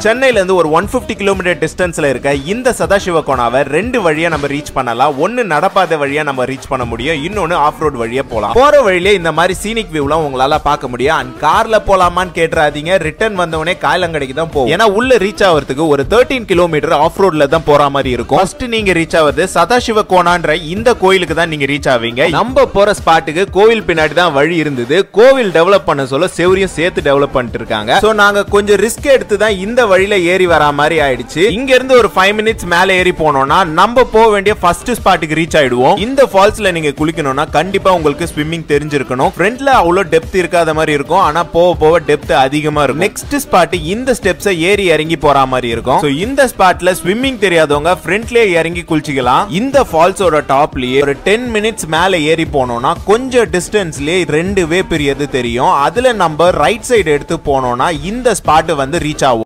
சென்னையில இருந்து ஒரு ஒன் பிப்டி கிலோமீட்டர் டிஸ்டன்ஸ்ல இருக்க இந்த சதாசிவ கோணாவை ரெண்டு வழியா நம்ம ரீச் பண்ணலாம் ஒன்னு நடப்பாதை வழியா நம்ம ரீச் பண்ண முடியும் இன்னொன்னு ஆஃப் ரோட் வழியா போலாம் போற வழியிலே இந்த மாதிரி சீனிக் வியூலாம் உங்களால பார்க்க முடியும் அண்ட் கார்ல போலாமான்னு கேட்டுறாதீங்க ரிட்டர்ன் வந்தவனே காயலங்கடைக்கு தான் போகும் ஏன்னா உள்ள ரீச் ஆகிறதுக்கு ஒரு தேர்ட்டீன் கிலோமீட்டர் ஆஃப் ரோட்ல தான் போற மாதிரி இருக்கும் ஃபர்ஸ்ட் நீங்க ரீச் ஆவது சதாசிவ கோணான்ற இந்த கோயிலுக்கு தான் நீங்க ரீச் ஆவீங்க நம்ம போற ஸ்பாட்டுக்கு கோவில் பின்னாடி தான் வழி இருந்தது கோவில் டெவலப் பண்ண சொல்ல செவரியும் சேர்த்து டெவலப் பண்ணிட்டு இருக்காங்க சோ நாங்க கொஞ்சம் ரிஸ்க் எடுத்து தான் இந்த வழியில ஏறி வரா மாதிரி ஆயிடுச்சு இங்க இருந்து ஒரு ஃபைவ் மினிட்ஸ் மேல ஏறி போனோம்னா நம்ம போக வேண்டிய ஃபர்ஸ்ட் ஸ்பாட்டுக்கு ரீச் ஆயிடுவோம் இந்த ஃபால்ஸ்ல நீங்க குளிக்கணும்னா கண்டிப்பா உங்களுக்கு ஸ்விம்மிங் தெரிஞ்சிருக்கணும் ஃப்ரண்ட்ல அவ்வளவு டெப்த் இருக்காத மாதிரி இருக்கும் ஆனா போக போக டெப்த் அதிகமா இருக்கும் நெக்ஸ்ட் ஸ்பாட் இந்த ஸ்டெப்ஸை ஏறி இறங்கி போற மாதிரி இருக்கும் சோ இந்த ஸ்பாட்ல ஸ்விம்மிங் தெரியாதவங்க ஃப்ரண்ட்லயே இறங்கி குளிச்சுக்கலாம் இந்த ஃபால்ஸோட டாப்லயே ஒரு டென் மினிட்ஸ் மேல ஏறி போனோம்னா கொஞ்சம் டிஸ்டன்ஸ்லயே ரெண்டு வே பெரியது தெரியும் அதுல நம்ம ரைட் சைடு எடுத்து போனோம்னா இந்த ஸ்பாட் வந்து ரீச் ஆகும்